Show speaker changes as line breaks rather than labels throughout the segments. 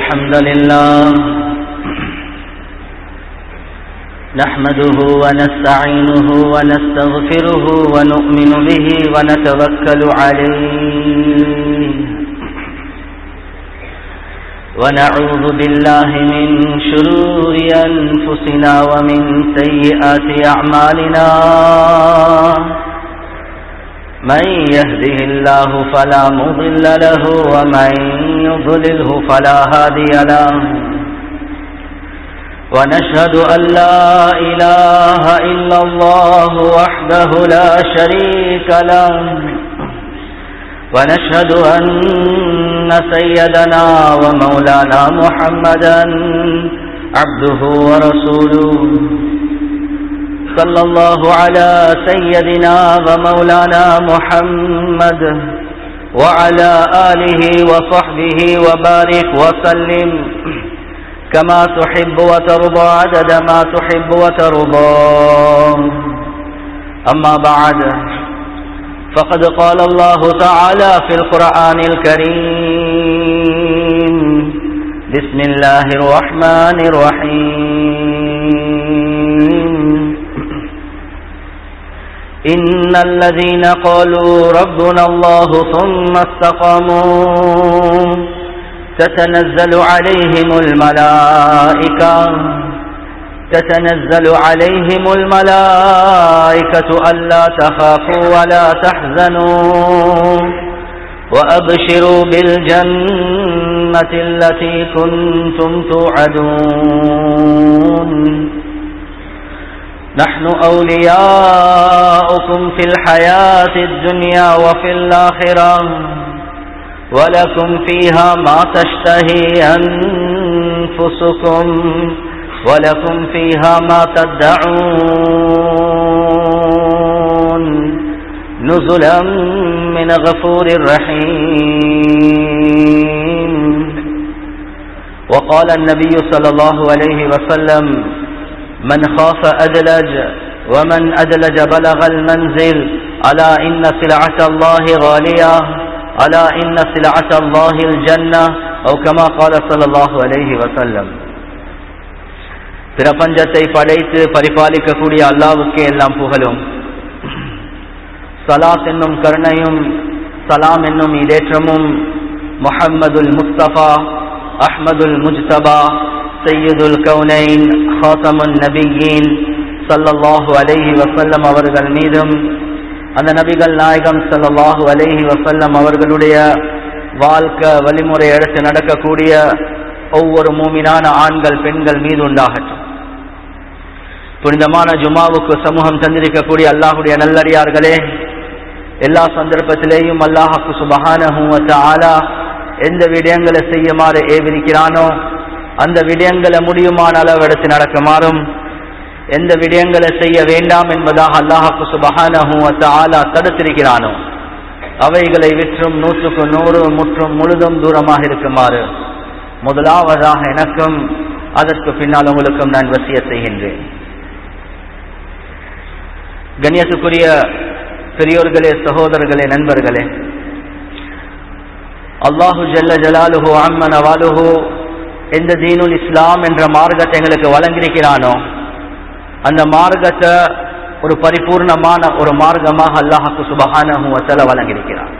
الحمد لله نحمده ونستعينه ونستغفره ونؤمن به ونتوكل عليه ونعوذ بالله من شرور أنفسنا ومن سيئات أعمالنا من يهده الله فلا مضل له ومن يضلله فلا هادي له ونشهد أن لا إله إلا الله وحده لا شريك له ونشهد أن سيدنا ومولانا محمدا عبده ورسوله صلى الله على سيدنا ومولانا محمد وعلى آله وصحبه وبارك وسلم كما تحب وترضى عدد ما تحب وترضى أما بعد فقد قال الله تعالى في القرآن الكريم بسم الله الرحمن الرحيم إن الذين قالوا ربنا الله ثم استقاموا تتنزل عليهم الملائكة تتنزل عليهم الملائكة ألا تخافوا ولا تحزنوا وأبشروا بالجنة التي كنتم توعدون نحن أولياؤكم في الحياة الدنيا وفي الآخرة ولكم فيها ما تشتهي أنفسكم ولكم فيها ما تدعون نزلا من غفور رحيم وقال النبي صلى الله عليه وسلم من خاف أدلج ومن أدلج بلغ المنزل ألا إن سلعة الله غالية ألا إن سلعة الله الجنة أو كما قال صلى الله عليه وسلم பிரபஞ்சத்தை படைத்து பரிபாலிக்கக்கூடிய அல்லாவுக்கே எல்லாம் புகழும் சலாத் என்னும் கருணையும் சலாம் என்னும் இதேற்றமும் முஹம்மதுல் முஸ்தபா அஹ்மதுல் முஜ்தபா சையதுல் கவுனைன் ஹாசமுன் நபியின் சல்லல்லாஹு அலைஹி வசல்லம் அவர்கள் மீதும் அந்த நபிகள் நாயகம் சல்லல்லாஹு அலைஹி வசல்லம் அவர்களுடைய வாழ்க்கை வழிமுறை எடுத்து நடக்கக்கூடிய ஒவ்வொரு மூமினான ஆண்கள் பெண்கள் மீது உண்டாகட்டும் புனிதமான ஜுமாவுக்கு சமூகம் தந்திருக்கக்கூடிய அல்லாஹுடைய நல்லடியார்களே எல்லா சந்தர்ப்பத்திலேயும் அல்லாஹாக்கு சுபகான ஆலா எந்த விடயங்களை செய்யுமாறு ஏவிருக்கிறானோ அந்த விடயங்களை முடியுமான அளவு எடுத்து நடக்குமாறும் எந்த விடயங்களை செய்ய வேண்டாம் என்பதாக அல்லாஹாக்கு சுபகான ஆலா தடுத்திருக்கிறானோ அவைகளை விற்றும் நூற்றுக்கு நூறு முற்றும் முழுதும் தூரமாக இருக்குமாறு முதலாவதாக எனக்கும் அதற்கு பின்னால் உங்களுக்கும் நான் வசிய செய்கின்றேன் கண்ணியத்துக்குரிய பெரியோர்களே சகோதரர்களே நண்பர்களே அல்லாஹு ஜல்ல ஜலாலுஹு அம்மன் அவாலுஹு எந்த தீனுல் இஸ்லாம் என்ற மார்க்கத்தை எங்களுக்கு வழங்கியிருக்கிறானோ அந்த மார்க்கத்தை ஒரு பரிபூர்ணமான ஒரு மார்க்கமாக அல்லாஹாக்கு சுபகான வழங்கியிருக்கிறான்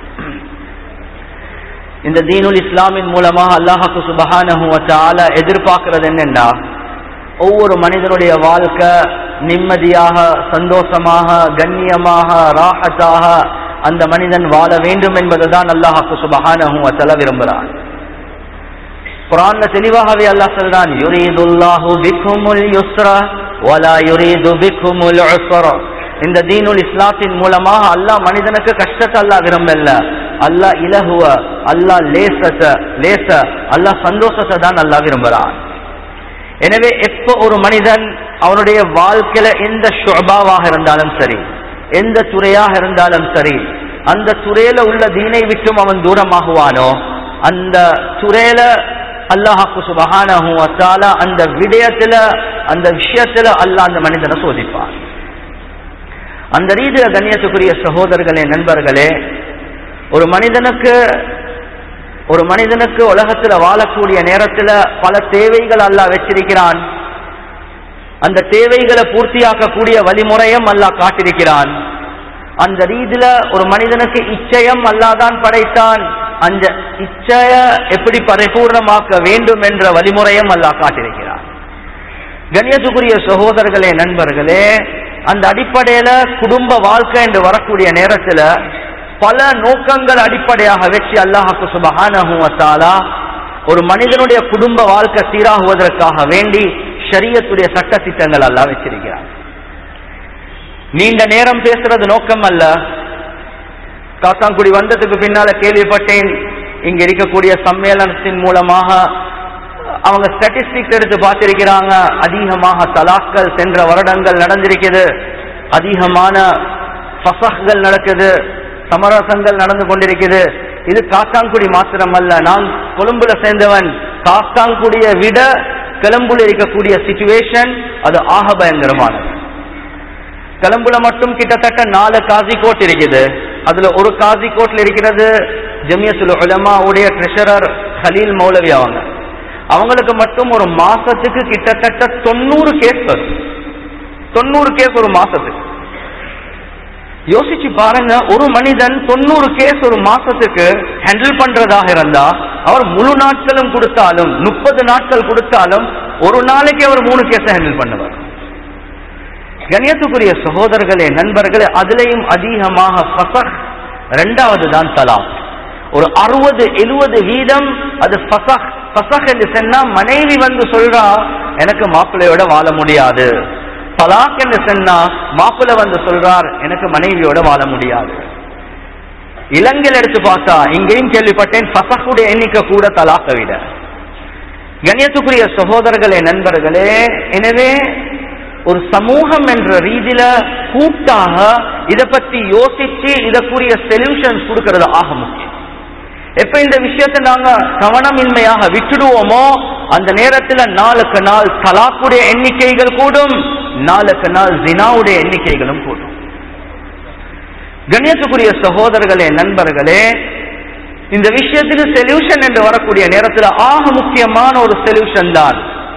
இந்த தீனுல் இஸ்லாமின் மூலமாக அல்லாஹாக்கு சுபகான எதிர்பார்க்கிறது என்னென்னா ஒவ்வொரு மனிதனுடைய வாழ்க்கை நிம்மதியாக சந்தோஷமாக கண்ணியமாக ராகத்தாக அந்த மனிதன் வாழ வேண்டும் என்பதுதான் அல்லாஹாக்கு சுபகான விரும்புகிறான் குரான்ல தெளிவாகவே அல்லாஹ் சொல்றான் யுரீதுல்லாஹு பிக்குமுல் யுஸ்ரா வலா யுரீது பிக்குமுல் உஸ்ரா இந்த தீனுல் இஸ்லாத்தின் மூலமாக அல்லாஹ் மனிதனுக்கு கஷ்டத்தை அல்லாஹ் விரும்பல அல்லாஹ் இலகுவ அல்லாஹ் லேசத்தை லேச அல்லாஹ் சந்தோஷத்தை தான் அல்லாஹ் விரும்புகிறான் எனவே எப்போ ஒரு மனிதன் அவனுடைய வாழ்க்கையில எந்த ஷுபாவாக இருந்தாலும் சரி எந்த துறையாக இருந்தாலும் சரி அந்த துறையில உள்ள தீனை விட்டும் அவன் தூரமாகுவானோ அந்த துறையில அல்லாஹாக்கு சுபகான அந்த விடயத்துல அந்த விஷயத்துல அல்லாஹ் அந்த மனிதனை சோதிப்பான் அந்த ரீதியில கண்ணியத்துக்குரிய சகோதரர்களே நண்பர்களே ஒரு மனிதனுக்கு ஒரு மனிதனுக்கு உலகத்துல வாழக்கூடிய நேரத்துல பல தேவைகள் அல்லாஹ் வச்சிருக்கிறான் அந்த தேவைகளை பூர்த்தியாக்கக்கூடிய வழிமுறையும் அல்லாஹ் காட்டிருக்கிறான் அந்த ரீதியில ஒரு மனிதனுக்கு இச்சயம் அல்லாதான் படைத்தான் அந்த இச்சய எப்படி பரிபூர்ணமாக்க வேண்டும் என்ற வழிமுறையும் அல்லாஹ் காட்டிருக்கிறான் கண்ணியத்துக்குரிய சகோதரர்களே நண்பர்களே அந்த அடிப்படையில குடும்ப வாழ்க்கை என்று வரக்கூடிய நேரத்துல பல நோக்கங்கள் அடிப்படையாக வச்சு அல்லாஹாக்கு சுபஹானஹு வத்தாலா ஒரு மனிதனுடைய குடும்ப வாழ்க்கை சீராகுவதற்காக வேண்டி ஷரியத்துடைய சட்ட திட்டங்கள் எல்லாம் வச்சிருக்கிறார் நீண்ட நேரம் பேசுறது நோக்கம் அல்ல காத்தாங்குடி வந்ததுக்கு பின்னால கேள்விப்பட்டேன் இங்க இருக்கக்கூடிய சம்மேளனத்தின் மூலமாக அவங்க ஸ்டாட்டிஸ்டிக்ஸ் எடுத்து பார்த்திருக்கிறாங்க அதிகமாக தலாக்கள் சென்ற வருடங்கள் நடந்திருக்குது அதிகமான ஃபசஹ்கள் நடக்குது சமரசங்கள் நடந்து கொண்டிருக்குது இது காத்தாங்குடி மாத்திரம் அல்ல நான் கொழும்புல சேர்ந்தவன் காத்தாங்குடியை விட கிளம்புல இருக்கக்கூடிய சிச்சுவேஷன் அது ஆக பயங்கரமானது கிளம்புல மட்டும் கிட்டத்தட்ட நாலு காசி கோட் இருக்குது அதுல ஒரு காசி கோட்ல இருக்கிறது ஜமியசுல் உலமா உடைய ட்ரெஷரர் ஹலீல் மௌலவி அவங்க அவங்களுக்கு மட்டும் ஒரு மாசத்துக்கு கிட்டத்தட்ட தொண்ணூறு கேஸ் வரும் தொண்ணூறு கேஸ் ஒரு மாசத்துக்கு யோசிச்சு பாருங்க ஒரு மனிதன் தொண்ணூறு கேஸ் ஒரு மாசத்துக்கு ஹேண்டில் பண்றதாக இருந்தா அவர் முழு நாட்களும் கொடுத்தாலும் முப்பது நாட்கள் கொடுத்தாலும் ஒரு நாளைக்கு அவர் மூணு கேஸை ஹேண்டில் பண்ணுவார் கணியத்துக்குரிய சகோதரர்களே நண்பர்களே அதுலேயும் அதிகமாக ஃபசக் ரெண்டாவது தான் தலாம் ஒரு அறுபது எழுபது வீதம் அது ஃபசக் ஃபசக் என்று சொன்னா மனைவி வந்து சொல்றா எனக்கு மாப்பிள்ளையோட வாழ முடியாது தலாக் என்று சொன்னா மாப்பிள்ளை வந்து சொல்றார் எனக்கு மனைவியோட வாழ முடியாது இலங்கையில் எடுத்து பார்த்தா இங்கேயும் கேள்விப்பட்டேன் ஃபசக்குடைய எண்ணிக்கை கூட தலாக்கை விட கண்ணியத்துக்குரிய சகோதரர்களே நண்பர்களே எனவே ஒரு சமூகம் என்ற ரீதியில கூட்டாக இதை பத்தி யோசிச்சு இதற்குரிய சொல்யூஷன்ஸ் கொடுக்கிறது ஆக முக்கியம் எப்ப இந்த விஷயத்தை நாங்க கவனமின்மையாக விட்டுடுவோமோ அந்த நேரத்துல நாளுக்கு நாள் தலாக்குடைய எண்ணிக்கைகள் கூடும் நாளுக்கு நாள் ஜினாவுடைய எண்ணிக்கைகளும் கூடும் கண்ணியத்துக்குரிய சகோதரர்களே நண்பர்களே இந்த விஷயத்துக்கு சொல்யூஷன் என்று வரக்கூடிய நேரத்தில் ஆக முக்கியமான ஒரு சொல்யூஷன் தான்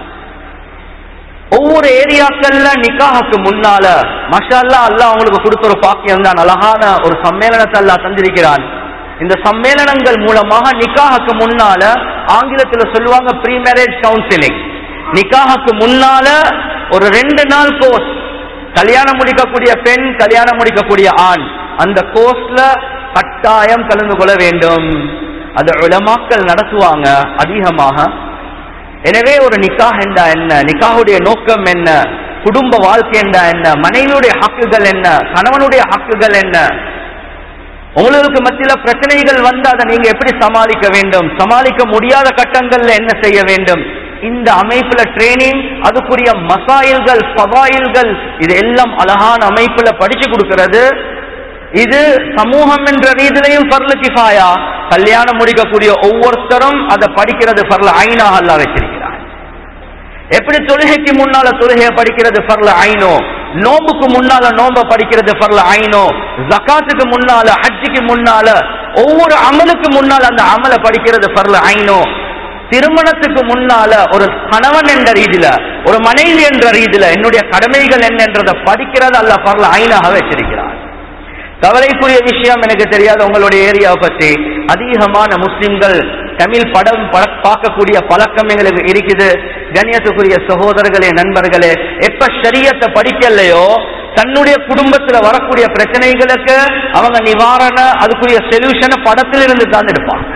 ஒவ்வொரு ஏரியாக்கள்ல நிக்காஹுக்கு முன்னால மஷால்லா அல்லாஹ் அவங்களுக்கு கொடுத்த ஒரு பாக்கியம் தான் அழகான ஒரு சம்மேளனத்தை அல்லாஹ் தந்திருக்கிறான் இந்த சம்மேளனங்கள் மூலமாக நிக்காஹுக்கு முன்னால ஆங்கிலத்துல சொல்லுவாங்க ப்ரீ மேரேஜ் கவுன்சிலிங் நிக்காஹுக்கு முன்னால ஒரு ரெண்டு நாள் கோர்ஸ் கல்யாணம் முடிக்கக்கூடிய பெண் கல்யாணம் முடிக்கக்கூடிய ஆண் அந்த கோர்ஸ்ல கட்டாயம் கலந்து கொள்ள வேண்டும் அது உலமாக்கள் நடத்துவாங்க அதிகமாக எனவே ஒரு நிக்காஹ் என்றா என்ன நிக்காஹுடைய நோக்கம் என்ன குடும்ப வாழ்க்கை என்றா என்ன மனைவியுடைய ஹக்குகள் என்ன கணவனுடைய ஹக்குகள் என்ன உங்களுக்கு மத்தியில பிரச்சனைகள் வந்து அதை நீங்க எப்படி சமாளிக்க வேண்டும் சமாளிக்க முடியாத கட்டங்கள்ல என்ன செய்ய வேண்டும் இந்த அமைப்புல ட்ரைனிங் அதுக்குரிய மசாயில்கள் பவாயில்கள் இது எல்லாம் அழகான அமைப்புல படிச்சு கொடுக்கிறது இது சமூகம் என்ற ரீதியிலையும் பர்ல கிஃபாயா கல்யாணம் முடிக்கக்கூடிய ஒவ்வொருத்தரும் அதை படிக்கிறது பர்ல ஐனாக அல்ல வச்சிருக்கிறார் எப்படி தொழுகைக்கு முன்னால தொழுகையை படிக்கிறது பர்ல ஐனோ நோம்புக்கு முன்னால நோம்ப படிக்கிறது பர்ல ஐனோ ஜக்காத்துக்கு முன்னால ஹஜ்ஜுக்கு முன்னால ஒவ்வொரு அமலுக்கு முன்னால அந்த அமலை படிக்கிறது பர்ல ஐனோ திருமணத்துக்கு முன்னால ஒரு கணவன் என்ற ரீதியில ஒரு மனைவி என்ற ரீதியில என்னுடைய கடமைகள் என்னன்றதை படிக்கிறது அல்ல பர்ல ஐனாக வச்சிருக்கிறார் கவலைக்குரிய விஷயம் எனக்கு தெரியாது உங்களுடைய ஏரியாவை பற்றி அதிகமான முஸ்லிம்கள் தமிழ் படம் பார்க்கக்கூடிய பழக்கம் எங்களுக்கு இருக்குது கண்ணியத்துக்குரிய சகோதரர்களே நண்பர்களே எப்ப சரியத்தை படிக்கலையோ தன்னுடைய குடும்பத்துல வரக்கூடிய பிரச்சனைகளுக்கு அவங்க நிவாரண அதுக்குரிய சொல்யூஷனை படத்திலிருந்து தான் எடுப்பாங்க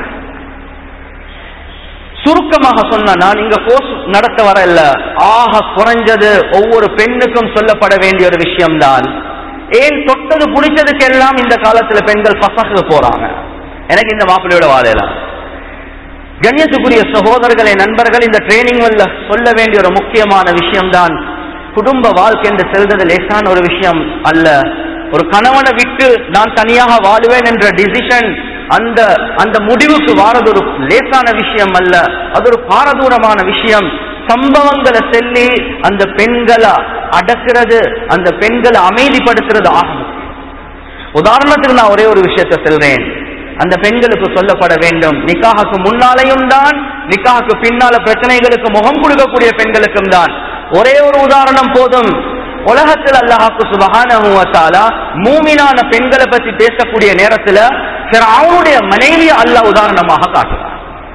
சுருக்கமாக சொன்னா நான் இங்க கோர்ஸ் நடத்த வர இல்ல ஆக குறைஞ்சது ஒவ்வொரு பெண்ணுக்கும் சொல்லப்பட வேண்டிய ஒரு விஷயம்தான் ஏன் தொட்டது பிடிச்சதுக்கு எல்லாம் இந்த காலத்துல பெண்கள் பசங்க போறாங்க எனக்கு இந்த மாப்பிள்ளையோட வாழையலாம் கண்ணியத்துக்குரிய சகோதரர்களே நண்பர்கள் இந்த ட்ரைனிங் சொல்ல வேண்டிய ஒரு முக்கியமான விஷயம்தான் குடும்ப வாழ்க்கை என்று செல்றது லேசான ஒரு விஷயம் அல்ல ஒரு கணவனை விட்டு நான் தனியாக வாழுவேன் என்ற டிசிஷன் அந்த அந்த முடிவுக்கு வாரது ஒரு லேசான விஷயம் அல்ல அது ஒரு பாரதூரமான விஷயம் சம்பவங்களை சொல்லி அந்த பெண்களை அடக்கிறது அந்த பெண்களை அமைதிப்படுத்துறது ஆகும் உதாரணத்துக்கு நான் ஒரே ஒரு விஷயத்த சொல்றேன் அந்த பெண்களுக்கு சொல்லப்பட வேண்டும் நிக்காஹுக்கு முன்னாலேயும் தான் நிக்காஹுக்கு பின்னால பிரச்சனைகளுக்கு முகம் கொடுக்கக்கூடிய பெண்களுக்கும் தான் ஒரே ஒரு உதாரணம் போதும் உலகத்தில் அல்லாஹாக்கு சுபஹானஹு வ தஆலா மூமினான பெண்களை பத்தி பேசக்கூடிய நேரத்துல ஃபிரௌனுடைய மனைவி அல்லாஹ் உதாரணமாக காட்டுறார்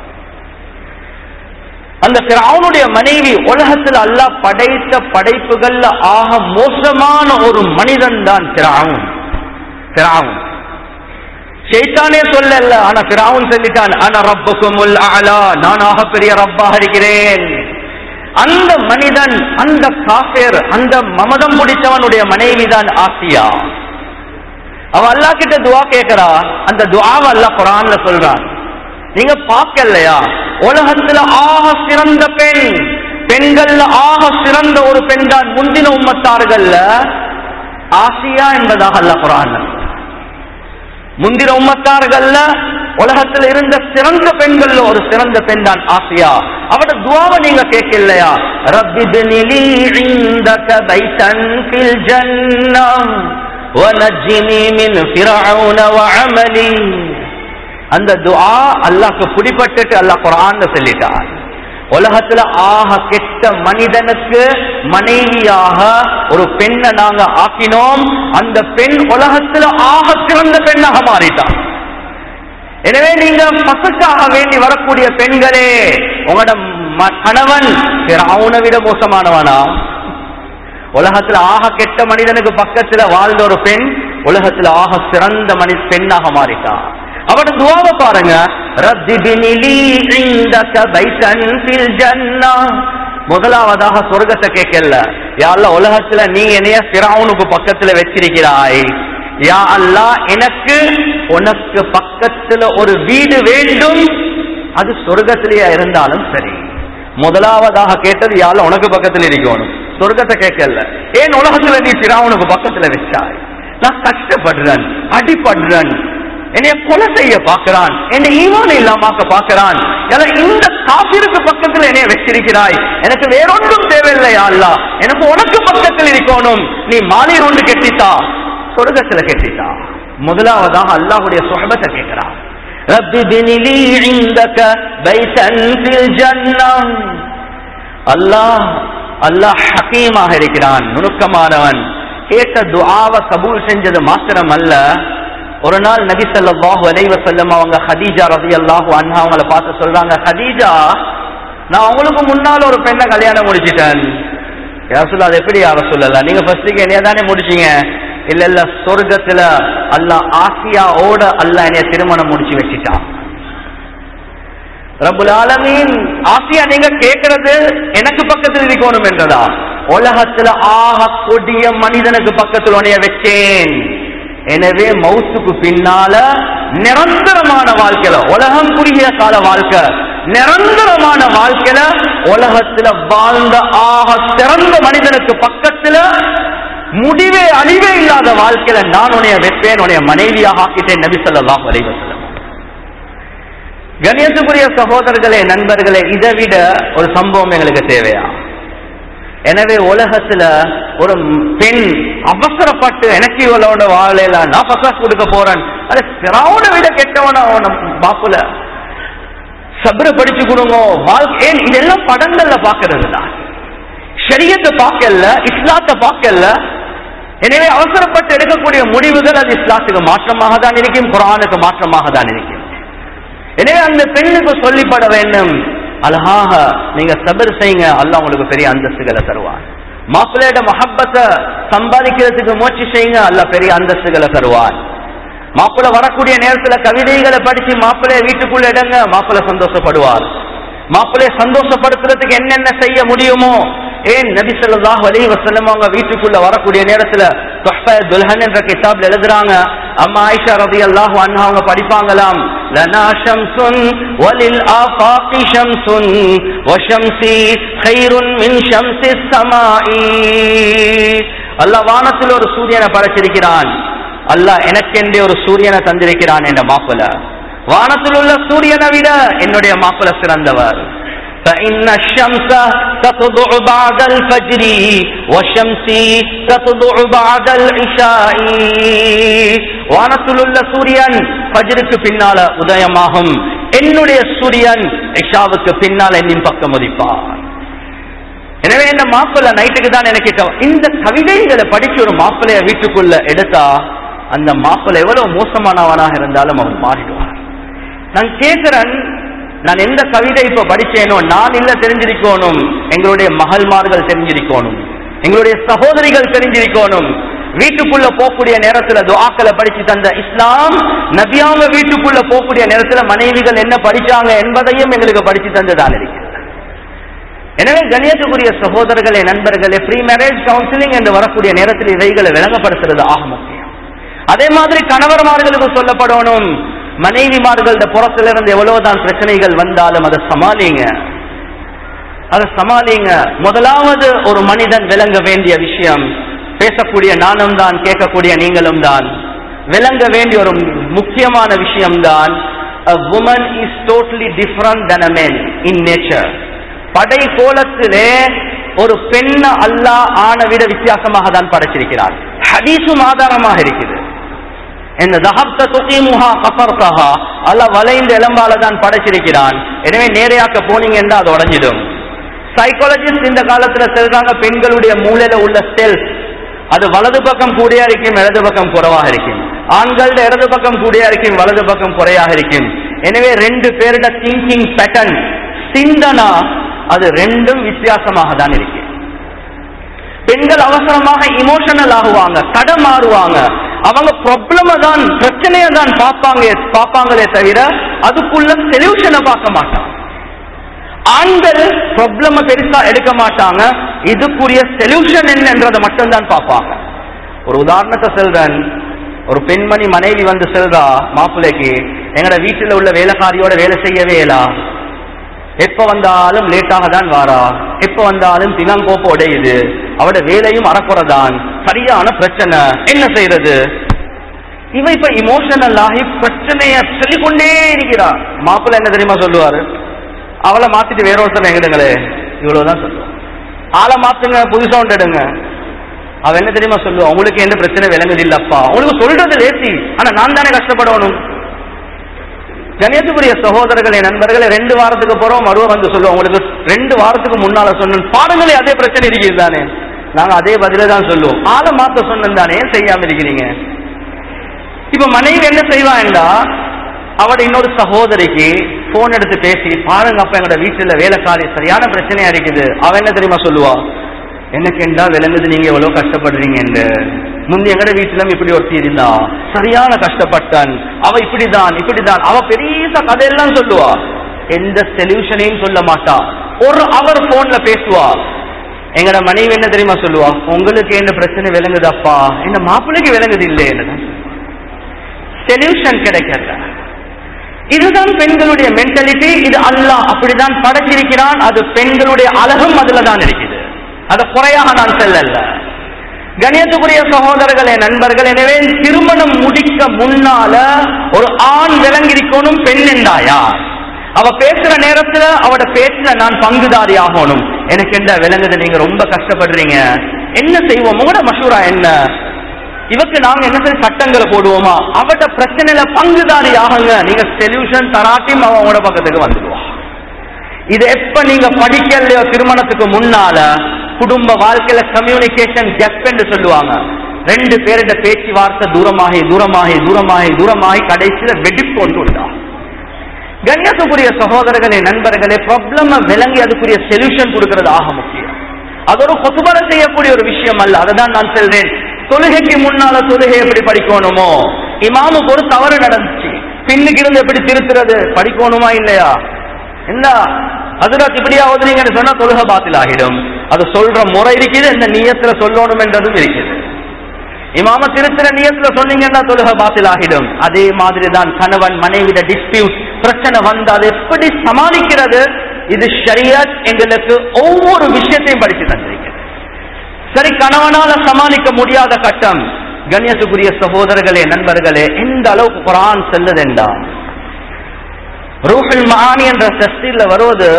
அந்த ஃபிரௌனுடைய மனைவி உலகத்தில் அல்லாஹ் படைத்த படைப்புகள்ல ஆக மோசமான ஒரு மனிதன் தான் ஃபிரௌன் ஃபிரௌன் ஷைத்தானே சொல்லல ஆனா ஃபிரௌன் சொல்லிட்டான் ஆனா ரப்புக்குமுல் அலா நான் ஆக பெரிய ரப்பாக இருக்கிறேன் அந்த மனிதன் அந்த காஃபேர் அந்த மமதம் பிடிச்சவனுடைய மனைவி தான் ஆசியா அவ அல்லா கிட்ட துவா கேட்கிறா அந்த துவாவை அல்லா குரான்ல சொல்றான் நீங்க பார்க்கலையா உலகத்துல ஆக சிறந்த பெண் பெண்கள்ல ஆக சிறந்த ஒரு பெண் தான் முந்தின உம்மத்தார்கள்ல ஆசியா என்பதாக அல்ல குரான் முந்தின உம்மத்தார்கள்ல உலகத்தில் இருந்த சிறந்த பெண்கள்ல ஒரு சிறந்த பெண் தான் ஆசியா அவட துவாவை நீங்க கேட்கலையா ரப்பிபினிலி இந்தக பைத்தன் ஃபில் ஜன்னம் ونجني من فرعون وعملي அந்த துஆ அல்லாஹ்க்கு பிடிபட்டுட்டு அல்லாஹ் குர்ஆன்ல சொல்லிட்டான் உலகத்துல ஆக கெட்ட மனிதனுக்கு மனைவியாக ஒரு பெண்ணை நாங்க ஆக்கினோம் அந்த பெண் உலகத்துல ஆக சிறந்த பெண்ணாக மாறிட்டான் எனவே நீங்க பசுக்காக வேண்டி வரக்கூடிய பெண்களே உங்களோட ம- கணவன் அவனை விட மோசமானவனா உலகத்துல ஆக கெட்ட மனிதனுக்கு பக்கத்துல வாழ்ந்த ஒரு பெண் உலகத்துல ஆக சிறந்த மனி பெண்ணாக மாறிட்டா அவட துவாவை பாருங்க ரத்தி பினிலி இந்தக பைத்தன் ஃபில் ஜன்னா முதலாவதாக சொர்க்கத்தை கேட்கல யா அல்லாஹ் உலகத்துல நீ என்னைய ஃபிரௌனுக்கு பக்கத்துல வச்சிருக்கிறாய் யா அல்லாஹ் எனக்கு உனக்கு பக்கத்துல ஒரு வீடு வேண்டும் அது சொர்க்கத்திலேயே இருந்தாலும் சரி முதலாவதாக கேட்டது யாழ் உனக்கு பக்கத்துல இருக்கணும் சொர்க்கத்தை கேட்கல ஏன் உலகத்துல நீ சிராவனுக்கு பக்கத்துல வச்சாய் நான் கஷ்டப்படுறேன் அடிபடுறேன் என்னைய கொலை செய்ய பார்க்கிறான் என்னை ஈமான் இல்லாமாக்க பார்க்கிறான் ஏன்னா இந்த காபிருக்கு பக்கத்துல என்னைய வச்சிருக்கிறாய் எனக்கு வேறொன்றும் தேவையில்லை அல்லா எனக்கு உனக்கு பக்கத்தில் இருக்கணும் நீ மாலை ஒன்று கெட்டித்தா சொர்க்கத்துல கெட்டித்தா முதலாவதாக அல்லாஹ்வுடைய சுஹபத்தை கேட்கிறான் رب ابن لي عندك بيتا في الجنة அல்லாஹ் அல்லாஹ் ஹக்கீமாக இருக்கிறான் நுணுக்கமானவன் கேட்ட துஆவை கபூல் செஞ்சது மாத்திரம் அல்ல ஒரு நாள் நபி ஸல்லல்லாஹு அலைஹி வஸல்லம் அவங்க ஹதீஜா ரலியல்லாஹு அன்ஹா அவங்கள பார்த்து சொல்றாங்க ஹதீஜா நான் உங்களுக்கு முன்னால் ஒரு பெண்ணை கல்யாணம் முடிச்சிட்டேன் யார் சொல்ல அது எப்படி யார சொல்லல நீங்க ஃபர்ஸ்ட்டுக்கு என்னைய தானே முடிச்சீங்க இல்ல இல்ல சொர்க்கத்துல அல்லாஹ் ஆசியாவோட அல்லாஹ் என்னைய திருமணம் முடிச்சு வச்சிட்டான் ரப்புல் ஆலமீன் ஆசியா நீங்க கேட்கறது எனக்கு பக்கத்தில் இருக்கணும் என்றதா உலகத்துல ஆக கொடிய மனிதனுக்கு பக்கத்தில் உனைய வச்சேன் எனவே மவுத்துக்கு பின்னால நிரந்தரமான வாழ்க்கையில உலகம் குறுகிய கால வாழ்க்கை நிரந்தரமான வாழ்க்கையில உலகத்துல வாழ்ந்த ஆக சிறந்த மனிதனுக்கு பக்கத்துல முடிவே அழிவே இல்லாத வாழ்க்கையில நான் உன்னைய வைப்பேன் உன்னைய மனைவியாக ஆக்கிட்டேன் நபி ஸல்லல்லாஹு அலைஹி வஸல்லம் கணியத்துக்குரிய சகோதரர்களே நண்பர்களே இதை விட ஒரு சம்பவம் எங்களுக்கு தேவையா எனவே உலகத்துல ஒரு பெண் அவசரப்பட்டு எனக்கு இவளோட வாழையில நான் பசாஸ் கொடுக்க போறேன் அது சிறாவோட விட கெட்டவன அவன பாப்புல சப்ர படிச்சு கொடுங்க வாழ்க்கை ஏன் இதெல்லாம் படங்கள்ல பாக்குறது தான் ஷரியத்தை பார்க்கல இஸ்லாத்தை பார்க்கல எனவே அவசரப்பட்டு எடுக்கக்கூடிய முடிவுகள் அது இஸ்லாத்துக்கு மாற்றமாக தான் இருக்கும் குரானுக்கு மாற்றமாக தான் இருக்கும் எனவே அந்த பெண்ணுக்கு சொல்லிப்பட வேண்டும் அழகாக நீங்க சபர் செய்யுங்க அல்லாஹ் உங்களுக்கு பெரிய அந்தஸ்துகளை தருவார் மாப்பிள்ளையோட மஹப்பத்தை சம்பாதிக்கிறதுக்கு முயற்சி செய்யுங்க அல்லாஹ் பெரிய அந்தஸ்துகளை தருவார் மாப்பிள்ளை வரக்கூடிய நேரத்துல கவிதைகளை படிச்சு மாப்பிள்ளைய வீட்டுக்குள்ள இடங்க மாப்பிள்ளை சந்தோஷப்படுவார் மாப்பிள்ளைய சந்தோஷப்படுத்துறதுக்கு என்னென்ன செய்ய முடியுமோ ஏன் நபி ஸல்லல்லாஹு அலைஹி வஸல்லம் அவங்க வீட்டுக்குள்ள வரக்கூடிய நேரத்துல துஹ்ஃபா துல்ஹன் என்ற கிதாப்ல எழுதுறாங்க அம்மா ஆயிஷா ரலியல்லாஹு அன்ஹா அவங்க படிப்பாங்களாம் லனா ஷம்சுன் வலில் ஆஃபாகி ஷம்சுன் வஷம்சி கைருன் மின் ஷம்சி ஸமாஇ அல்லாஹ் வானத்தில் ஒரு சூரியனை படைச்சிருக்கிறான் அல்லாஹ் எனக்கென்றே ஒரு சூரியனை தந்திருக்கிறான் என்ற மாப்பிள்ள வானத்தில் உள்ள சூரியனை விட என்னுடைய மாப்பிள்ள சிறந்தவர் فإن الشمس تطلع بعد الفجر والشمس تطلع بعد العشاء வானத்தில் உள்ள சூரியன் ஃபஜ்ருக்கு பின்னால உதயமாகும் என்னுடைய சூரியன் இஷாவுக்கு பின்னால் என்னின் பக்கம் உதிப்பார் எனவே இந்த மாப்பிள்ள நைட்டுக்கு தான் எனக்கு க- இந்த கவிதைகளை படிச்சு ஒரு மாப்பிள்ளைய வீட்டுக்குள்ள எடுத்தா அந்த மாப்பிள்ளை எவ்வளவு மோசமானவனாக இருந்தாலும் அவன் மாறிடுவான் நான் கேட்கிறேன் நான் எந்த கவிதை இப்ப படிச்சேனோ நான் இல்ல தெரிஞ்சிருக்கணும் எங்களுடைய மகள்மார்கள் தெரிஞ்சிருக்கணும் எங்களுடைய சகோதரிகள் தெரிஞ்சிருக்கணும் வீட்டுக்குள்ள போகக்கூடிய நேரத்துல துஆக்களை படிச்சு தந்த இஸ்லாம் நபியாங்க வீட்டுக்குள்ள போகக்கூடிய நேரத்துல மனைவிகள் என்ன படிச்சாங்க என்பதையும் எங்களுக்கு படிச்சு தந்ததான் இருக்கிறது எனவே கண்ணியத்துக்குரிய சகோதரர்களே நண்பர்களே ப்ரீ மேரேஜ் கவுன்சிலிங் என்று வரக்கூடிய நேரத்தில் இவைகளை விளங்கப்படுத்துறது ஆக முக்கியம் அதே மாதிரி கணவர்மார்களுக்கு சொல்லப்படணும் மனைவிமார்கள்ட புறத்திலிருந்து எவ்வளவுதான் பிரச்சனைகள் வந்தாலும் அதை சமாளிங்க அதை சமாளிங்க முதலாவது ஒரு மனிதன் விளங்க வேண்டிய விஷயம் பேசக்கூடிய நானும் தான் கேட்கக்கூடிய நீங்களும் தான் விளங்க வேண்டிய ஒரு முக்கியமான விஷயம்தான் a woman is totally different than a man in nature படை கோலத்திலே ஒரு பெண்ண அல்லாஹ் ஆணை விட வித்தியாசமாக தான் படைச்சிருக்கிறார் ஹதீஸும் ஆதாரமாக இருக்குது என்ன தஹப்த துகீமுஹா கஃபர்தஹா அல்லாஹ் வளைந்த எலும்பால தான் படைச்சிருக்கிறான் எனவே நேரையாக்க போனீங்கன்னா அது உடைஞ்சிடும் சைக்காலஜிஸ்ட் இந்த காலத்துல சொல்றாங்க பெண்களுடைய மூளையில உள்ள செல்ஸ் அது வலது பக்கம் கூடியா இருக்கும் இடது பக்கம் குறைவாக இருக்கும் ஆண்களோட இடது பக்கம் கூடியா இருக்கும் வலது பக்கம் குறையாக இருக்கும் எனவே ரெண்டு பேருட திங்கிங் பேட்டர்ன் சிந்தனா அது ரெண்டும் வித்தியாசமாக தான் இருக்கு பெண்கள் அவசரமாக இமோஷனல் ஆகுவாங்க தடமாறுவாங்க அவங்க ப்ராப்ளம தான் பிரச்சனையை தான் பார்ப்பாங்க பார்ப்பாங்களே தவிர அதுக்குள்ள சொல்யூஷனை பார்க்க மாட்டாங்க ஆண்கள் ப்ராப்ளம பெருசா எடுக்க மாட்டாங்க இதுக்குரிய சொல்யூஷன் என்னன்றதை மட்டும் தான் பார்ப்பாங்க ஒரு உதாரணத்தை சொல்றேன் ஒரு பெண்மணி மனைவி வந்து சொல்றா மாப்பிள்ளைக்கு எங்கட வீட்டுல உள்ள வேலைக்காரியோட வேலை செய்யவே இல்லா எப்ப வந்தாலும் லேட்டாக தான் வாரா எப்ப வந்தாலும் தினங்கோப்ப உடையுது அவட வேலையும் அறக்குறதான் சரியான பிரச்சனை என்ன செய்யறது இவ இப்ப இமோஷனல் ஆகி பிரச்சனைய சொல்லிக்கொண்டே இருக்கிறா மாப்பிள்ளை என்ன தெரியுமா சொல்லுவாரு அவளை மாத்திட்டு வேற ஒருத்தர் எங்கிடுங்களே இவ்வளவுதான் சொல்லுவோம் ஆளை மாத்துங்க புதுசா ஒன்று எடுங்க அவ என்ன தெரியுமா சொல்லுவா உங்களுக்கு என்ன பிரச்சனை விளங்குது இல்லப்பா உங்களுக்கு சொல்றது லேசி ஆனா நான் தானே கஷ்டப்படணும் கணேசபுரிய சகோதரர்களே நண்பர்களே ரெண்டு வாரத்துக்கு போறோம் மறுவ வந்து சொல்லுவோம் உங்களுக்கு ரெண்டு வாரத்துக்கு முன்னால சொன்னேன் பாருங்களே அதே பிரச்சனை இருக்குது தானே நாங்க அதே பதில தான் சொல்லுவோம் ஆளை மாத்த சொன்னேன் தானே ஏன் செய்யாம இருக்கிறீங்க இப்ப மனைவி என்ன செய்வாண்டா அவட இன்னொரு சகோதரிக்கு போன் எடுத்து பேசி பாருங்க அப்ப எங்களோட வீட்டுல வேலைக்காரி சரியான பிரச்சனையா இருக்குது அவ என்ன தெரியுமா சொல்லுவா எனக்கு என்றா விளங்குது நீங்க எவ்வளவு கஷ்டப்படுறீங்க என்று முந்தி எங்கட வீட்டிலும் இப்படி ஒருத்தி இருந்தா சரியான கஷ்டப்பட்டான் அவ இப்படிதான் இப்படிதான் அவ பெரிய கதையெல்லாம் சொல்லுவா எந்த சொல்யூஷனையும் சொல்ல மாட்டா ஒரு அவர் போன்ல பேசுவா எங்கட மனைவி என்ன தெரியுமா சொல்லுவா உங்களுக்கு என்ன பிரச்சனை விளங்குதப்பா என்ன மாப்பிள்ளைக்கு விளங்குது இல்லை சொல்யூஷன் கிடைக்கல இதுதான் பெண்களுடைய மென்டாலிட்டி இது அல்லாஹ் அப்படிதான் படைச்சிருக்கிறான் அது பெண்களுடைய அழகும் அதுல தான் இருக்குது அது குறையாக நான் செல்லல கணியத்துக்குரிய சகோதரர்களே நண்பர்கள் எனவே திருமணம் முடிக்க முன்னால ஒரு ஆண் விளங்கிருக்கணும் பெண் என்றாயா அவ பேசுற நேரத்துல அவட பேச்சுல நான் பங்குதாரி ஆகணும் எனக்கு என்ன விளங்குது நீங்க ரொம்ப கஷ்டப்படுறீங்க என்ன செய்வோம் உங்களோட மஷூரா என்ன இவக்கு நாங்க என்ன செய்ய சட்டங்களை போடுவோமா அவட்ட பிரச்சனையில பங்குதாரி ஆகுங்க நீங்க சொல்யூஷன் தராட்டியும் அவன் உங்களோட பக்கத்துக்கு வந்துடுவான் இது எப்ப நீங்க படிக்கலையோ திருமணத்துக்கு முன்னால குடும்ப வாழ்க்கையில கம்யூனிகேஷன் கெப் என்று சொல்லுவாங்க ரெண்டு பேருட பேச்சுவார்த்தை தூரமாகி தூரமாகி தூரமாகி தூரமாகி கடைசியில வெடிப்பு ஒன்று உண்டா கண்ணியத்துக்குரிய சகோதரர்களே நண்பர்களே ப்ராப்ளம் விளங்கி அதுக்குரிய சொல்யூஷன் கொடுக்கிறது ஆக முக்கியம் அது ஒரு கொத்துபர செய்யக்கூடிய ஒரு விஷயம் அல்ல அதுதான் நான் சொல்றேன் தொழுகைக்கு முன்னால தொழுகை எப்படி படிக்கணுமோ இமாமுக்கு ஒரு தவறு நடந்துச்சு பின்னுக்கு இருந்து எப்படி திருத்துறது படிக்கணுமா இல்லையா என்ன அதுராத் இப்படியா ஓதுனீங்கன்னு சொன்னா தொழுக பாத்தில் ஆகிடும் அது சொல்ற முறை இருக்குது இந்த நியத்துல சொல்லணும் என்றதும் இருக்குது இமாம திருத்திர நியத்துல சொன்னீங்கன்னா தொழுக பாத்தில் ஆகிடும் அதே மாதிரி தான் கணவன் மனைவிட டிஸ்பியூட் பிரச்சனை வந்து அதை எப்படி சமாளிக்கிறது இது ஷரியத் எங்களுக்கு ஒவ்வொரு விஷயத்தையும் படித்து தந்திருக்கிறது சரி கணவனால சமாளிக்க முடியாத கட்டம் கண்ணியத்துக்குரிய சகோதரர்களே நண்பர்களே எந்த அளவுக்கு குரான் செல்லுதெண்டா ரூஹுல் மகானி என்ற தஸ்தீர்ல வருவது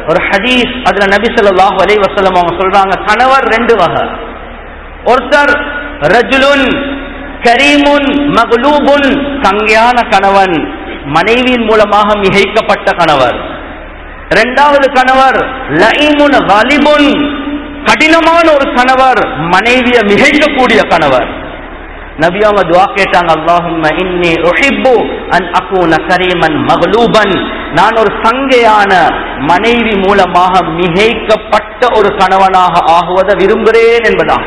ஒரு ஹதீஸ் அதுல நபி ஸல்லல்லாஹு அலைஹி வஸல்லம் அவங்க சொல்றாங்க கணவர் ரெண்டு வகை ஒருத்தர் ரஜுலுன் கரீமுன் மக்லூபுன் சங்கையான கணவன் மனைவியின் மூலமாக மிகைக்கப்பட்ட கணவர் இரண்டாவது கணவர் லஈமுன் வாலிபுன் கடினமான ஒரு கணவர் மனைவிய மிகைக்கக்கூடிய கணவர் நபி அவங்க துவா கேட்டாங்க அல்லாஹும்ம இன்னி உஹிப்பு அன் அகூன கரீமன் மக்லூபன் நான் ஒரு சங்கையான மனைவி மூலமாக மிகைக்கப்பட்ட ஒரு கணவனாக ஆகுவதை விரும்புகிறேன் என்பதாக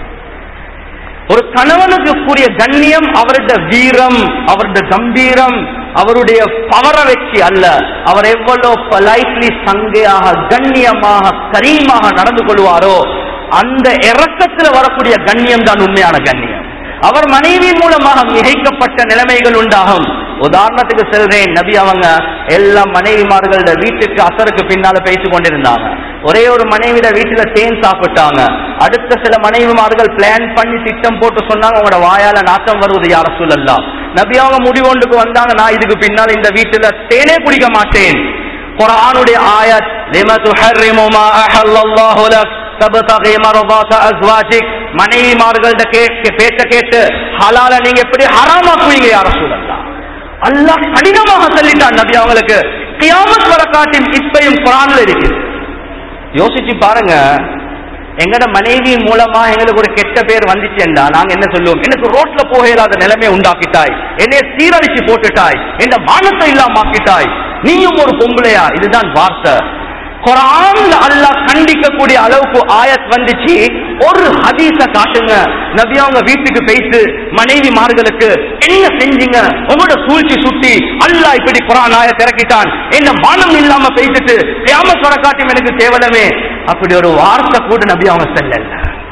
ஒரு கணவனுக்கு கூடிய கண்ணியம் அவருடைய வீரம் அவருடைய கம்பீரம் அவருடைய பவரை வச்சு அல்ல அவர் எவ்வளவு பொலைட்லி சங்கையாக கண்ணியமாக கரீமாக நடந்து கொள்வாரோ அந்த இறக்கத்துல வரக்கூடிய கண்ணியம் தான் உண்மையான கண்ணியம் அவர் மனைவி மூலமாக மிகைக்கப்பட்ட நிலைமைகள் உண்டாகும் உதாரணத்துக்கு செல்றேன் நபி அவங்க எல்லா மனைவிமார்களோட வீட்டுக்கு அசருக்கு பின்னால பேசிக் கொண்டிருந்தாங்க ஒரே ஒரு மனைவிட வீட்டுல தேன் சாப்பிட்டாங்க அடுத்த சில மனைவிமார்கள் பிளான் பண்ணி திட்டம் போட்டு சொன்னாங்க உங்களோட வாயால நாட்டம் வருவது யார சொல்லலாம் நபி அவங்க முடிவொண்டுக்கு வந்தாங்க நான் இதுக்கு பின்னால் இந்த வீட்டுல தேனே குடிக்க மாட்டேன் குரானுடைய ஆயத் லிம துஹர்ரிமு மா அஹல்லல்லாஹு லக் தபதகி மரதாத அஸ்வாஜிக் மனைவிமார்கள்ட்ட கேட்டு பேச்ச கேட்டு ஹலால நீங்க எப்படி ஹராமாக்குவீங்க யார சொல்லலாம் அல்லாஹ் கடினமாக சொல்லிட்டான் நபி அவங்களுக்கு கியாமத் வர காட்டின் இப்பையும் குரான்ல இருக்கு யோசிச்சு பாருங்க எங்கட மனைவி மூலமா எங்களுக்கு ஒரு கெட்ட பேர் வந்துச்சுண்டா நாங்க என்ன சொல்லுவோம் எனக்கு ரோட்ல போக இயலாத நிலைமை உண்டாக்கிட்டாய் என்னை சீரழிச்சு போட்டுட்டாய் என் மானத்தை இல்லாம ஆக்கிட்டாய் நீயும் ஒரு பொம்பளையா இதுதான் வார்த்தை குரான்ல அல்லாஹ் கண்டிக்கக்கூடிய அளவுக்கு ஆயத் வந்துச்சு ஒரு ஹதீஸ காட்டுங்க நபி அவங்க வீட்டுக்கு போயிட்டு மனைவிமார்களுக்கு என்ன செஞ்சீங்க உங்களோட சூழ்ச்சி சுட்டி அல்லாஹ் இப்படி குரான் ஆயத் இறக்கிட்டான் என்ன மானம் இல்லாம பேசிட்டு கியாமத் வர காட்டும் எனக்கு தேவலமே அப்படி ஒரு வார்த்தை கூட நபி அவங்க செல்லல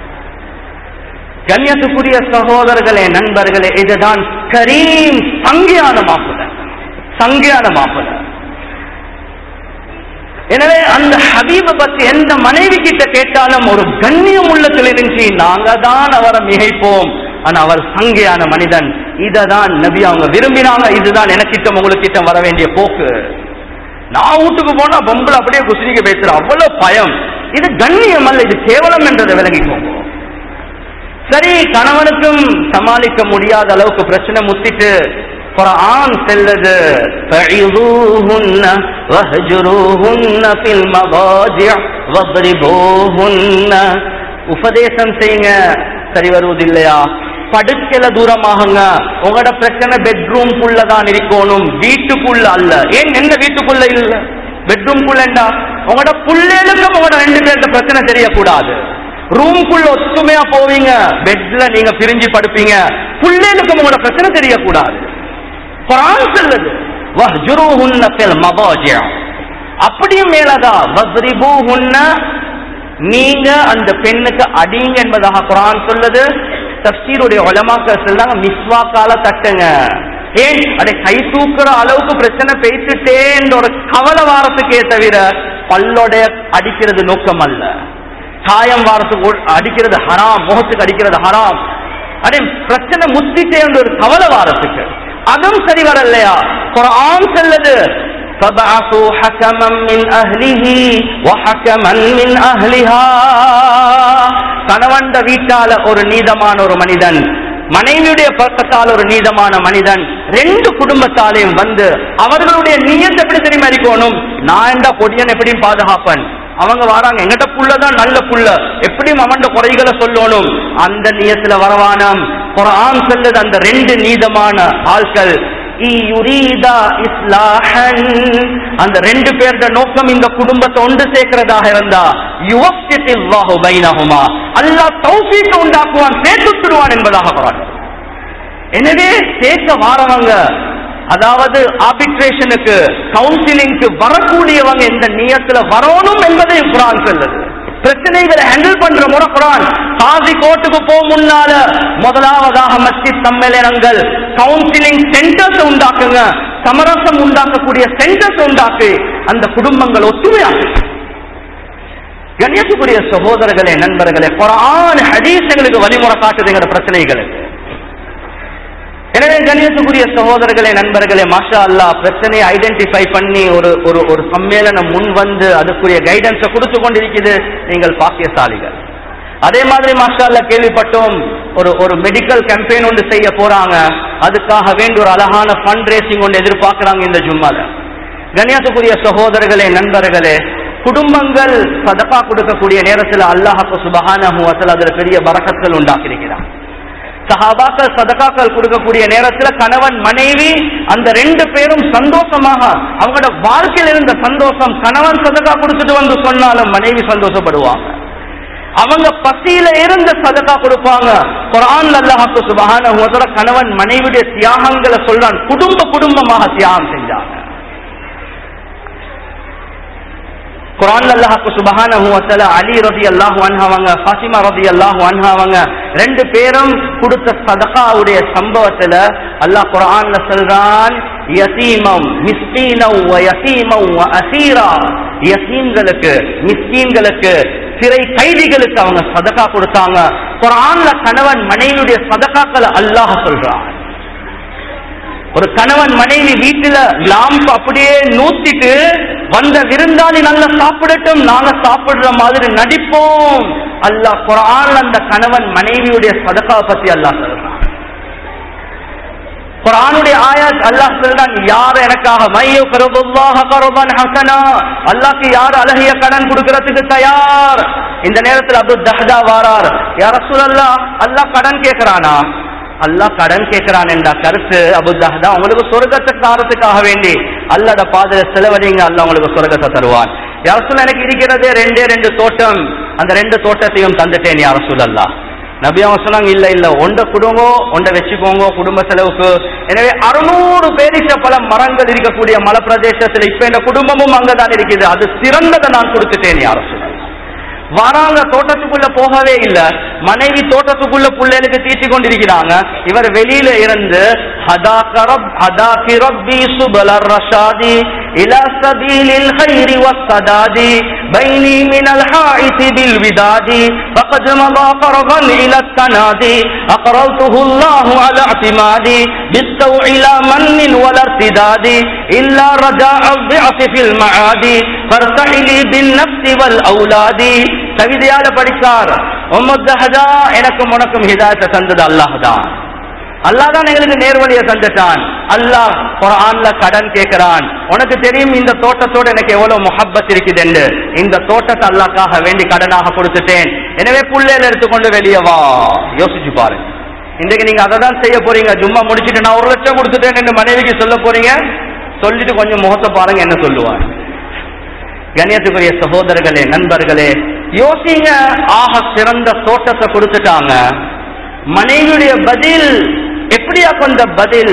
கண்ணியத்துக்குரிய சகோதரர்களே நண்பர்களே இதுதான் கரீம் சங்கியான மாப்புல சங்கியான மாப்புல எனவே அந்த ஹபீப பத்தி எந்த மனைவி கிட்ட கேட்டாலும் ஒரு கண்ணியம் உள்ளத்தில் இருந்துச்சு நாங்க தான் அவரை மிகைப்போம் ஆனா அவர் சங்கையான மனிதன் இததான் நபி அவங்க விரும்பினாங்க இதுதான் எனக்கிட்டம் உங்களுக்கு கிட்ட வர வேண்டிய போக்கு நான் வீட்டுக்கு போனா பொம்பளை அப்படியே குசிரிக்க பேசுற அவ்வளவு பயம் இது கண்ணியம் அல்ல இது கேவலம் என்றதை விளங்கிக்கோங்க சரி கணவனுக்கும் சமாளிக்க முடியாத அளவுக்கு பிரச்சனை முத்திட்டு குரான் செல்லது فعظوهن واهجروهن في المضاجع واضربوهن உபதேசம் செய்யுங்க சரி வருவதில்லையா படுக்கல தூரமாகுங்க உங்களோட பிரச்சனை பெட்ரூம் தான் இருக்கணும் வீட்டுக்குள்ள அல்ல ஏன் என்ன வீட்டுக்குள்ள இல்ல பெட்ரூம் குள்ளண்டா உங்களோட புள்ளைகளுக்கும் உங்களோட ரெண்டு பேர்த்த பிரச்சனை தெரியக்கூடாது ரூம்குள்ள ஒத்துமையா போவீங்க பெட்ல நீங்க பிரிஞ்சு படுப்பீங்க புள்ளைகளுக்கும் உங்களோட பிரச்சனை தெரியக்கூடாது குரான் சொல்லுது வஹ்ஜுருஹுன்ன ஃபில் மதாஜிஅ அப்படியும் மேலதா வஸ்ரிபூஹுன்ன நீங்க அந்த பெண்ணுக்கு அடிங்க என்பதாக குரான் சொல்லுது தப்சீருடைய உலமாக்கள் சொல்றாங்க மிஸ்வாக்கால தட்டுங்க ஏன் அதை கை தூக்குற அளவுக்கு பிரச்சனை பேசிட்டேன்ற ஒரு கவலை வாரத்துக்கே தவிர பல்லோடைய அடிக்கிறது நோக்கம் அல்ல காயம் வாரத்துக்கு அடிக்கிறது ஹராம் முகத்துக்கு அடிக்கிறது ஹராம் அதே பிரச்சனை முத்திட்டேன்ற ஒரு கவலை வாரத்துக்கு அதுவும் சரி வரலையா குரான் சொல்லுது فبعثوا حكما من أهله وحكما من أهلها கணவண்ட வீட்டால ஒரு நீதமான ஒரு மனிதன் மனைவியுடைய பக்கத்தால் ஒரு நீதமான மனிதன் ரெண்டு குடும்பத்தாலையும் வந்து அவர்களுடைய நீயத்தை எப்படி தெரியுமா இருக்கணும் நான் என்ற பொடியன் எப்படியும் பாதுகாப்பன் அவங்க வராங்க எங்கிட்ட புள்ளதான் நல்ல புள்ள எப்படியும் அவன் குறைகளை சொல்லணும் அந்த நியத்துல வரவானம் குரான் சொல்லுது அந்த ரெண்டு நீதமான ஆட்கள் அந்த ரெண்டு பேருட நோக்கம் இந்த குடும்பத்தை ஒன்று சேர்க்கிறதாக இருந்தா யுவக்தில்லாஹு பைனஹுமா அல்லாஹ் தௌஃபீக் உண்டாக்குவான் சேர்த்துடுவான் என்பதாக குரான் எனவே சேர்க்க வாரவங்க அதாவது ஆர்பிட்ரேஷனுக்கு கவுன்சிலிங்க்கு வரக்கூடியவங்க எந்த நியத்துல வரணும் என்பதை குரான் சொல்லுது பிரச்சனைகளை ஹேண்டில் பண்ற முறை குரான் காசி கோர்ட்டுக்கு போக முன்னால முதலாவதாக மஸ்ஜித் சம்மேளனங்கள் கவுன்சிலிங் சென்டர்ஸ் உண்டாக்குங்க சமரசம் உண்டாக்கக்கூடிய சென்டர்ஸ் உண்டாக்கு அந்த குடும்பங்கள் ஒத்துமையாக்கு கண்ணியத்துக்குரிய சகோதரர்களே நண்பர்களே குரான் ஹதீஸ் எங்களுக்கு வழிமுறை காட்டுதுங்கிற பிரச்சனைகளுக்கு எனவே கணியத்துக்குரிய சகோதரர்களே நண்பர்களே மாஷா அல்லாஹ் பிரச்சனையை ஐடென்டிஃபை பண்ணி ஒரு ஒரு ஒரு சம்மேளனம் முன் வந்து அதுக்குரிய கைடன்ஸை கொடுத்து கொண்டிருக்குது நீங்கள் பாக்கியசாலிகள் அதே மாதிரி மாஷா அல்லாஹ் கேள்விப்பட்டோம் ஒரு ஒரு மெடிக்கல் கேம்பெயின் ஒன்று செய்ய போறாங்க அதுக்காக வேண்டி ஒரு அழகான ஃபண்ட் ரேசிங் ஒன்று எதிர்பார்க்கறாங்க இந்த ஜும்மால கண்ணியத்துக்குரிய சகோதரர்களே நண்பர்களே குடும்பங்கள் சதகா கொடுக்கக்கூடிய நேரத்தில் அல்லாஹாக்கு சுபஹானஹு வஸல் அதுல பெரிய பரக்கத்தில் உண்டாக்கியிருக்கிறார் சஹாபாக்கள் சதகாக்கள் கொடுக்கக்கூடிய நேரத்துல கணவன் மனைவி அந்த ரெண்டு பேரும் சந்தோஷமாக அவங்களோட வாழ்க்கையில் இருந்த சந்தோஷம் கணவன் சதகா கொடுத்துட்டு வந்து சொன்னாலும் மனைவி சந்தோஷப்படுவாங்க அவங்க பசியில இருந்து சதகா கொடுப்பாங்க குரான் அல்லாஹாக்கு சுபஹானஹு வஸல் கணவன் மனைவியுடைய தியாகங்களை சொல்றான் குடும்ப குடும்பமாக தியாகம் செஞ்சாங்க குரான் அல்லாஹ்க்கு சுபஹானஹு வ தஆலா அலி ரலியல்லாஹு அன்ஹு அவங்க ஃபாத்திமா ரலியல்லாஹு அன்ஹு அவங்க ரெண்டு பேரும் கொடுத்த சதகாவுடைய சம்பவத்துல அல்லாஹ் குர்ஆன்ல சொல்றான் யதீமம் மிஸ்கீனம் வ யதீமம் வ அசீரா யதீம்களுக்கு மிஸ்கீன்களுக்கு சிறை கைதிகளுக்கு அவங்க சதகா கொடுத்தாங்க குர்ஆன்ல கணவன் மனைவியுடைய சதகாக்களை அல்லாஹ் சொல்றான் ஒரு கணவன் மனைவி வீட்டுல லாம்ப் அப்படியே நூத்திட்டு வந்த விருந்தாளி நல்லா சாப்பிடட்டும் நாங்க சாப்பிடுற மாதிரி நடிப்போம் அல்லாஹ் குரான் அந்த கணவன் மனைவியுடைய சதகா பத்தி அல்லாஹ் சொல்றான் குரானுடைய ஆயாத் அல்லாஹ் சொல்றான் யார் எனக்காக மையோ கருதுல்லாஹ கருதான் ஹசனா அல்லாஹ்க்கு யார் அழகிய கடன் கொடுக்கறதுக்கு தயார் இந்த நேரத்தில் அப்துல் தஹதா வாரார் யார் ரசூலல்லாஹ் அல்லாஹ் கடன் கேட்கிறானா அல்லாஹ் கடன் கேட்கிறான் என்ற கருத்து அபு தஹதா உங்களுக்கு சொர்க்கத்தை தாரத்துக்காக வேண்டி அல்லாட பாதையில செலவழிங்க அல்லாஹ் உங்களுக்கு சொர்க்கத்தை தருவான் யார் சொல்ல எனக்கு இருக்கிறதே ரெண்டே ரெண்டு தோட்டம் அந்த ரெண்டு தோட்டத்தையும் தந்துட்டேன் யார் சொல்லல்லா நபி அவங்க சொன்னாங்க இல்ல இல்ல ஒண்ட குடும்போ ஒண்ட வச்சுக்கோங்க குடும்ப செலவுக்கு எனவே அறுநூறு பேரிச்ச பல மரங்கள் இருக்கக்கூடிய மலை பிரதேசத்துல இப்ப இந்த குடும்பமும் அங்கதான் இருக்குது அது சிறந்ததை நான் கொடுத்துட்டேன் யார சொல்லலாம் வராங்க தோட்டத்துக்குள்ள போகவே இல்ல மனைவி தோட்டத்துக்குள்ள புள்ளைகளுக்கு தீட்டி கொண்டிருக்கிறாங்க இவர் வெளியில இருந்து إلى سبيل الخير والسداد بيني من الحائط بالوداد فقد مضى قرضا إلى التنادي أقرضته الله على اعتمادي بالسوء لا من ولا ارتداد إلا رجاء الضعف في المعاد فارتحلي بالنفس والأولاد கவிதையால படிச்சார் உம்மத்தஹதா எனக்கும் உனக்கும் ஹிதாயத்தை தந்தது அல்லாஹ் தான் அல்லாஹ் தான் எங்களுக்கு நேர்வழியை தந்துட்டான் அல்லாஹ் குரான்ல கடன் கேட்கிறான் உனக்கு தெரியும் இந்த தோட்டத்தோட எனக்கு எவ்வளவு முஹப்பத் இருக்குது என்று இந்த தோட்டத்தை அல்லாஹ்க்காக வேண்டி கடனாக கொடுத்துட்டேன் எனவே புள்ளையில எடுத்துக்கொண்டு வெளியே வா யோசிச்சு பாருங்க இன்றைக்கு நீங்க அதை தான் செய்ய போறீங்க சும்மா முடிச்சிட்டு நான் ஒரு லட்சம் கொடுத்துட்டேன் என்று மனைவிக்கு சொல்ல போறீங்க சொல்லிட்டு கொஞ்சம் முகத்தை பாருங்க என்ன சொல்லுவாங்க கணியத்துக்குரிய சகோதரர்களே நண்பர்களே யோசிங்க ஆக சிறந்த தோட்டத்தை கொடுத்துட்டாங்க மனைவியுடைய பதில் எப்படியா கொண்ட பதில்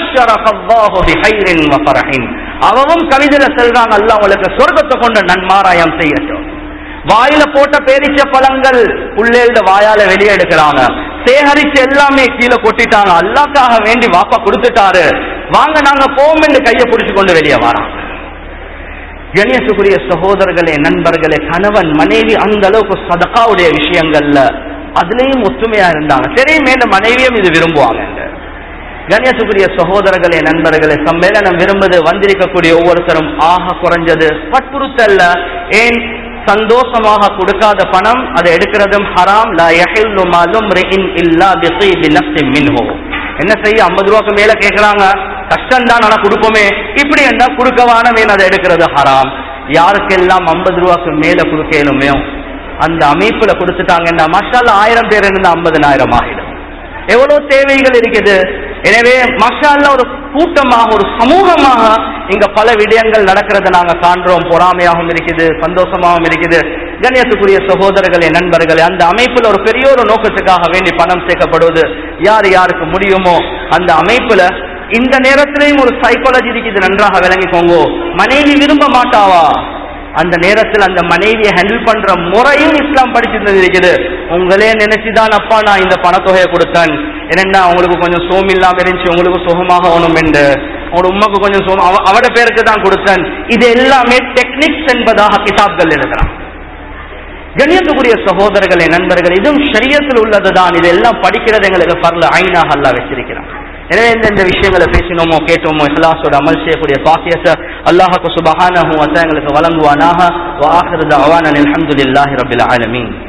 அவவும் கவிதையில செல்றாங்க அல்ல உங்களுக்கு சொர்க்கத்தை கொண்ட நன்மாராயம் செய்யட்டும் வாயில போட்ட பேரிச்ச பழங்கள் புள்ளேல்ட வாயால வெளியே எடுக்கிறாங்க சேகரிச்சு எல்லாமே கீழே கொட்டிட்டாங்க அல்லாக்காக வேண்டி வாப்பா கொடுத்துட்டாரு வாங்க நாங்க போவோம் என்று கையை பிடிச்சு கொண்டு வெளியே வராங்க கணியத்துக்குரிய சகோதரர்களே நண்பர்களே கணவன் மனைவி அந்த அளவுக்கு சதகாவுடைய விஷயங்கள்ல அதுலயும் ஒத்துமையா இருந்தாங்க சரி மேல மனைவியும் இது விரும்புவாங்க கணியத்துக்குரிய சகோதரர்களே நண்பர்களே சம்மேளனம் விரும்புது வந்திருக்கக்கூடிய ஒவ்வொருத்தரும் ஆக குறைஞ்சது வற்புறுத்தல்ல ஏன் சந்தோஷமாக கொடுக்காத பணம் அதை எடுக்கிறதும் ஹராம் லா யஹில்லு மாலும் ரிஇன் இல்லா பிஸீபி நஃப்ஸின் மின்ஹு என்ன செய்ய ஐம்பது ரூபாய்க்கு மேல கேட்கறாங்க கஷ்டம் தான் ஆனா கொடுப்போமே இப்படி என்ன கொடுக்கவான மேல அதை எடுக்கிறது ஹராம் யாருக்கெல்லாம் ஐம்பது ரூபாய்க்கு மேல கொடுக்கலுமே அந்த அமைப்புல கொடுத்துட்டாங்கன்னா மஷால ஆயிரம் பேர் இருந்து ஐம்பதனாயிரம் ஆயிடும் எவ்வளவு தேவைகள் இருக்குது எனவே மஷால்ல ஒரு கூட்டமாக ஒரு சமூகமாக இங்க பல விடயங்கள் நடக்கிறத நாங்க காண்றோம் பொறாமையாகவும் இருக்குது சந்தோஷமாகவும் இருக்குது கண்ணியத்துக்குரிய சகோதரர்களே நண்பர்களே அந்த அமைப்புல ஒரு பெரிய ஒரு நோக்கத்துக்காக வேண்டி பணம் சேர்க்கப்படுவது யார் யாருக்கு முடியுமோ அந்த அமைப்புல இந்த நேரத்திலையும் ஒரு சைக்காலஜி இருக்குது நன்றாக விளங்கிக்கோங்க மனைவி விரும்ப மாட்டாவா அந்த நேரத்தில் அந்த மனைவியை ஹேண்டில் பண்ற முறையும் இஸ்லாம் படிச்சிருந்தது இருக்குது உங்களே நினைச்சுதான் அப்பா நான் இந்த பணத்தொகையை கொடுத்தேன் என்னென்னா உங்களுக்கு கொஞ்சம் சோம் இல்லாம இருந்துச்சு உங்களுக்கு சுகமாக வேணும் என்று உங்களோட உமாக்கு கொஞ்சம் சோம் அவ அவட பேருக்கு தான் கொடுத்தேன் இது எல்லாமே டெக்னிக்ஸ் என்பதாக கிதாப்கள் எழுதுறான் கணியத்துக்குரிய சகோதரர்களே நண்பர்கள் இதுவும் சரியத்தில் உள்ளதுதான் இதெல்லாம் படிக்கிறது எங்களுக்கு பரல ஐநாக அல்லா வச்சிருக்கிறான் எனவே இந்த விஷயங்களை பேசினோமோ கேட்டோமோ இஹ்லாஸோட அமல் செய்யக்கூடிய பாக்கியத்தை அல்லாஹுக்கு சுபஹானஹு வ தஆலா எங்களுக்கு வழங்குவானாக வ ஆஹிரு தஅவானா அல்ஹம்துலில்லாஹி ரப்பில் ஆலமீன்